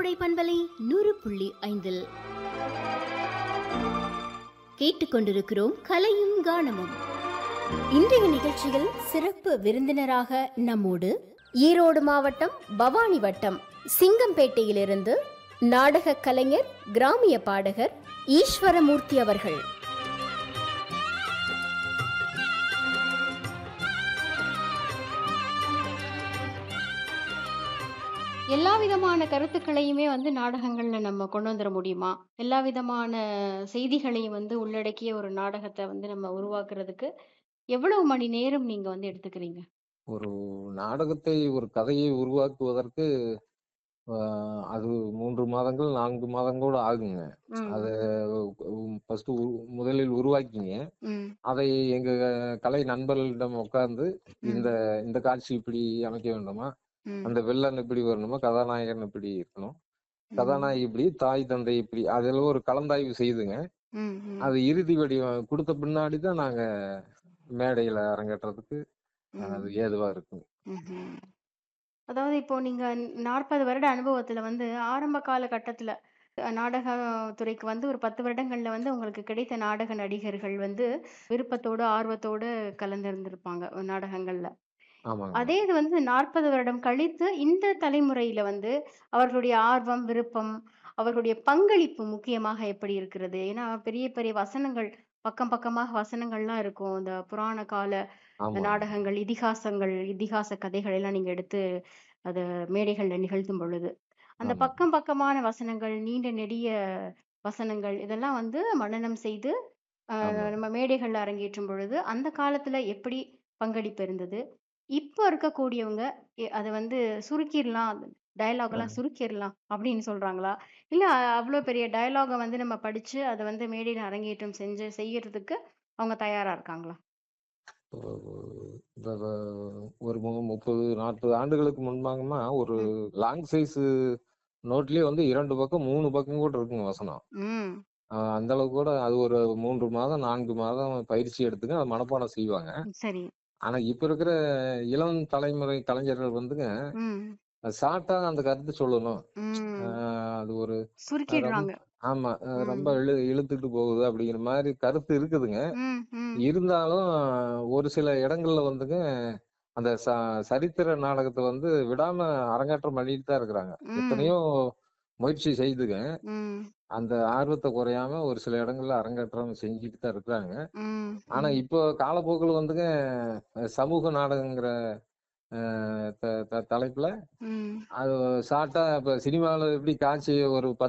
கோடை பண்பலை நூறு புள்ளி ஐந்தில் கேட்டுக்கொண்டிருக்கிறோம் கலையும் கானமும் இன்றைய நிகழ்ச்சியில் சிறப்பு விருந்தினராக நம்மோடு ஈரோடு மாவட்டம் பவானி வட்டம் சிங்கம்பேட்டையிலிருந்து நாடக கலைஞர் கிராமிய பாடகர் ஈஸ்வரமூர்த்தி அவர்கள் எல்லா விதமான கருத்துக்களையுமே வந்து நாடகங்கள்ல நம்ம கொண்டு வந்துட முடியுமா? எல்லா விதமான செய்திகளையும் வந்து உள்ளடக்கிய ஒரு நாடகத்த வந்து நம்ம உருவாக்குறதுக்கு, எவ்வளவு மணி நேரம் நீங்க வந்து எடுத்துக்கிறீங்க? ஒரு நாடகத்தை, ஒரு கதையை உருவாக்குவதற்கு, அ அது 3 மாதங்கள், 4 மாதங்கள் கூட ஆகுங்க. அத ம். ஃபர்ஸ்ட்டு உ முதலில் உருவாக்கிங்க. ம். அதை எங்க கலை நண்பர்களிடம் உட்கார்ந்து, இந்த ம். இந்த காட்சி இப்படி அமைக்க வேண்டுமா? அந்த ம். வில்லன் இப்படி வரணுமா? கதாநாயகன் இப்படி இருக்கணும். ம். கதாநாயகி இப்படி, தாய், தந்தை இப்படி. அதெல்லாம் ஒரு கலந்தாய்வு செய்துங்க. ம். ம். அது இறுதி வடிவம் குடுத்த பின்னாடி தான் நாங்க மேடையில அரங்கேற்றதுக்கு அது ம். ஏதுவா இருக்குங்க. ம்ஹ்ம். அதாவது இப்போ நீங்க 40 வருட அனுபவத்துல வந்து ஆரம்ப காலகட்டத்துல அ நாடக துறைக்கு வந்து ஒரு 10 வருடங்கள்ல வந்து உங்களுக்கு கிடைத்த நாடக நடிகர்கள் வந்து விருப்பத்தோட, ஆர்வத்தோட கலந்திருந்திருப்பாங்க நாடகங்கள்ல. ஆமாங்க. அதே இது வந்து 40 வருடம் கழித்து இந்த தலைமுறையில வந்து அவர்களுடைய ஆர்வம், விருப்பம், அவர்களுடைய பங்களிப்பு முக்கியமாக எப்படி இருக்கிறது? ஏன்னா பெரிய பெரிய வசனங்கள், பக்கம் பக்கமாக வசனங்கள்லாம் இருக்கும். இந்த புராண கால ஆமாங்க. நாடகங்கள், இதிகாசங்கள், இதிகாச கதைகள் எல்லாம் நீங்க எடுத்து அத மேடைகள்ல நிகழ்த்தும் பொழுது, அந்த ஆமாங்க. பக்கம் பக்கமான வசனங்கள், நீண்ட நெடிய வசனங்கள் இதெல்லாம் வந்து மனனம் செய்து, அ ஆமா. நம்ம மேடைகள்ல அரங்கேற்றும் பொழுது, அந்த காலத்துல எப்படி பங்களிப்பு இருந்தது? இப்போ இருக்கக்கூடியவங்க எ அத வந்து சுருக்கிர்லாம், டயலாக்லாம் ஆ. சுருக்கிர்லாம் அப்படின்னு சொல்றாங்களா? இல்ல அவ்ளோ பெரிய டயலாக வந்து நம்ம படிச்சு, அத வந்து மேடையில அரங்கேற்றம் செஞ்சு செய்யறதுக்கு அவங்க தயாரா இருக்காங்களா? இப்போ இப்ப வ ஒரு மு 30, 40 ஆண்டுகளுக்கு முன்பாங்கன்னா, ஒரு ம். லாங் சைஸு நோட்லயே வந்து 2 பக்கம், 3 பக்கம் கூட இருக்குங்க வசனம். ம். அ அந்த அளவுக்கு கூட அது ஒரு 3 மாதம், 4 மாதம் பயிற்சி எடுத்துங்க, அத மனப்பாடம் செய்வாங்க. ம். சரி. ஆனா இப்ப இருக்கிற இளம் தலைமுறை கலைஞர்கள் வந்துங்க, ம். ஷார்ட்டா அந்த கருத்து சொல்லணும். அ ம். அது ஒரு அ ரொம்ப சுருக்கிடுறாங்க. ஆமா. அ ரொம்ப ம். இழு இழுத்துட்டு போகுது அப்படிங்கிற மாரி கருத்து இருக்குதுங்க. ம். ம். இருந்தாலும் ஒரு சில இடங்கள்ல வந்துங்க, அந்த ச சரித்திர நாடகத்த வந்து விடாம அரங்கேற்றம் பண்ணிட்டு தான் இருக்கிறாங்க. எத்தனையோ ம். முயற்சி செய்துங்க. ம். அந்த ஆர்வத்த குறையாம ஒரு சில இடங்கள்ல அரங்கேற்றம் செஞ்சுட்டு தான் இருக்கிறாங்க. ம். ஆனா ம். இப்போ காலப்போக்குல வந்துங்க, அ சமூக நாடகங்கிற அ த த தலைப்புல, ம். அது ஷார்ட்டா இப்ப சினிமால எப்படி காட்சி ஒரு